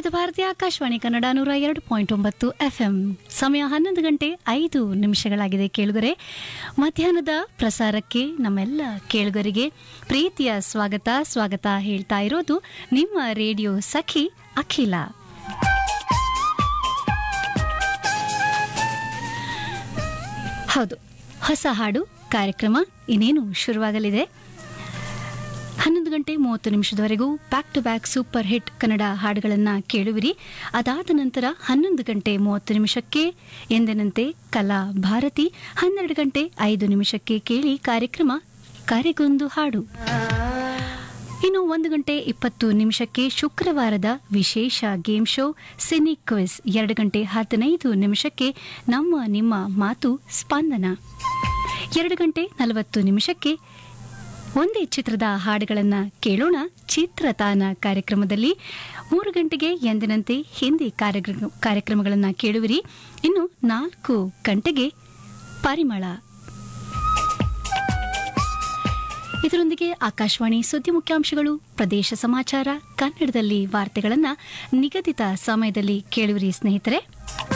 ವಿವಿಧ ಭಾರತಿ ಆಕಾಶವಾಣಿ ಕನ್ನಡ ನೂರ ಎರಡು ಪಾಯಿಂಟ್ ಒಂಬತ್ತು ಎಫ್ಎಂ ಸಮಯ ಹನ್ನೊಂದು ಗಂಟೆ ಐದು ನಿಮಿಷಗಳಾಗಿದೆ ಕೇಳುಗರೆ ಮಧ್ಯಾಹ್ನದ ಪ್ರಸಾರಕ್ಕೆ ನಮ್ಮೆಲ್ಲ ಕೇಳುಗರಿಗೆ ಪ್ರೀತಿಯ ಸ್ವಾಗತ ಸ್ವಾಗತ ಹೇಳ್ತಾ ಇರೋದು ನಿಮ್ಮ ರೇಡಿಯೋ ಸಖಿ ಅಖಿಲ ಹೌದು ಹೊಸ ಹಾಡು ಕಾರ್ಯಕ್ರಮ ಇನ್ನೇನು ಶುರುವಾಗಲಿದೆ ಹನ್ನೊಂದು ಗಂಟೆ ಮೂವತ್ತು ನಿಮಿಷದವರೆಗೂ back to back super hit Kannada ಹಾಡುಗಳನ್ನು ಕೇಳುವಿರಿ ಅದಾದ ನಂತರ ಹನ್ನೊಂದು ಗಂಟೆ ಮೂವತ್ತು ನಿಮಿಷಕ್ಕೆ ಎಂದಿನಂತೆ ಕಲಾ ಭಾರತಿ ಹನ್ನೆರಡು ಗಂಟೆ ಐದು ನಿಮಿಷಕ್ಕೆ ಕೇಳಿ ಕಾರ್ಯಕ್ರಮ ಕರೆಗೊಂದು ಹಾಡು ಇನ್ನು ಒಂದು ಗಂಟೆ ಇಪ್ಪತ್ತು ನಿಮಿಷಕ್ಕೆ ಶುಕ್ರವಾರದ ವಿಶೇಷ ಗೇಮ್ ಶೋ ಸಿನಿ ಕ್ವಿಸ್ ಎರಡು ಗಂಟೆ ಹದಿನೈದು ನಿಮಿಷಕ್ಕೆ ನಮ್ಮ ನಿಮ್ಮ ಮಾತು ಸ್ಪಂದನ ಎರಡು ಗಂಟೆ ನಲವತ್ತು ನಿಮಿಷಕ್ಕೆ ಒಂದೇ ಚಿತ್ರದ ಹಾಡುಗಳನ್ನು ಕೇಳೋಣ ಚಿತ್ರತಾನ ಕಾರ್ಯಕ್ರಮದಲ್ಲಿ ಮೂರು ಗಂಟೆಗೆ ಎಂದಿನಂತೆ ಹಿಂದಿ ಕಾರ್ಯಕ್ರಮ ಕಾರ್ಯಕ್ರಮಗಳನ್ನು ಕೇಳುವಿರಿ ಇನ್ನು ನಾಲ್ಕು ಗಂಟೆಗೆ ಪರಿಮಳ ಇದರೊಂದಿಗೆ ಆಕಾಶವಾಣಿ ಸುದ್ದಿ ಮುಖ್ಯಾಂಶಗಳು ಪ್ರದೇಶ ಸಮಾಚಾರ ಕನ್ನಡದಲ್ಲಿ ವಾರ್ತೆಗಳನ್ನು ನಿಗದಿತ ಸಮಯದಲ್ಲಿ ಕೇಳುವಿರಿ ಸ್ನೇಹಿತರೆ